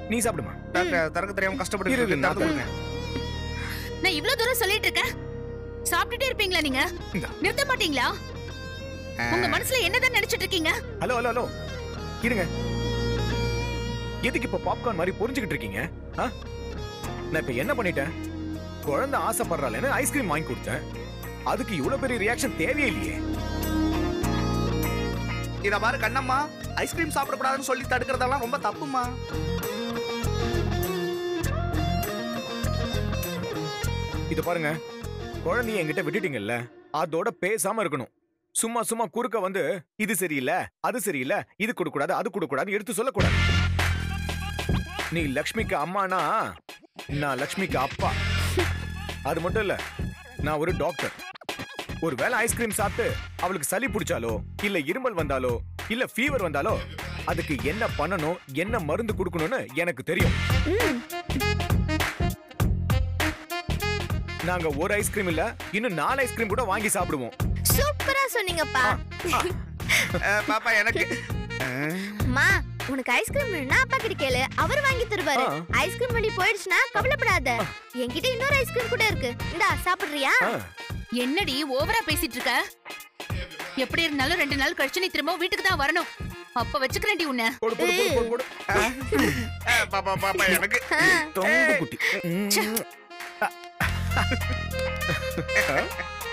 நீ சாப்பிடுமா டாக்டர் திறக்க தெரியாம இரு, கஷ்டப்பட்டு இரு, திறந்து நான் கொடுங்க நான் இவ்ளோ தூரம் சொல்லிட்டு இருக்கேன் சாப்பிட்டுட்டே இருப்பீங்களா நீங்க இந்தா. நிறுத்த மாட்டீங்களா உங்க மனசுல என்னதான் நினைச்சிட்டு இருக்கீங்க ஹலோ ஹலோ ஹலோ இருங்க எதுக்கு இப்ப பாப்கார்ன் மாதிரி புரிஞ்சுக்கிட்டு இருக்கீங்க ஆ? நான் இப்ப என்ன பண்ணிட்டேன் குழந்தை ஆசைப்படுறாளேன்னு ஐஸ்கிரீம் வாங்கி கொடுத்தேன் அதுக்கு இவ்வளவு பெரிய ரியாக்ஷன் தேவையே இல்லையே இத பாரு கண்ணம்மா ஐஸ்கிரீம் சாப்பிடக்கூடாதுன்னு சொல்லி தடுக்கிறதெல்லாம் ரொம்ப தப்புமா இது பாருங்க குழந்தைய என்கிட்ட விட்டுட்டீங்கல்ல அதோட பேசாம இருக்கணும் சும்மா சும்மா குறுக்க வந்து இது சரியில்லை அது சரியில்லை இது கொடுக்க கூடாது அது கொடுக்க கூடாது எடுத்து சொல்லக்கூடாது நீ லக்ஷ்மிக்கு அம்மானா நான் லக்ஷ்மிக்கு அப்பா அது மட்டும் இல்ல நான் ஒரு டாக்டர் ஒரு வேளை ஐஸ்கிரீம் சாப்பிட்டு அவளுக்கு சளி பிடிச்சாலோ இல்ல இருமல் வந்தாலோ இல்ல ஃபீவர் வந்தாலோ அதுக்கு என்ன பண்ணணும் என்ன மருந்து கொடுக்கணும்னு எனக்கு தெரியும் நாங்க ஒரு ஐஸ்கிரீம் இல்ல இன்னும் நாலு ஐஸ்கிரீம் கூட வாங்கி சாப்பிடுவோம் சூப்பரா சொன்னீங்கப்பா அஹ், பாப்பா எனக்கு அஹ், அம்மா உனக்கு ஐஸ்கிரீம் வேணும்னா அப்பா கிட்ட கேளு அவர் வாங்கி தருவாரு ஆ. ஐஸ்கிரீம் வண்டி போயிடுச்சுன்னா கவலைப்படாத என்கிட்ட இன்னொரு ஐஸ்கிரீம் கூட இருக்கு இந்தா சாப்பிடுறியா ஆ, என்னடி ஓவரா பேசிட்டு இருக்க எப்படி இருந்தாலும் ரெண்டு நாள் கழிச்சு நீ திரும்ப வீட்டுக்கு தான் வரணும் அப்ப வச்சுக்கிறேன்டி உன்னை போடு போடு போடு போடு போடு அஹ், பாப்பா பாப்பா எனக்கு தொங்கு குட்டி ம்.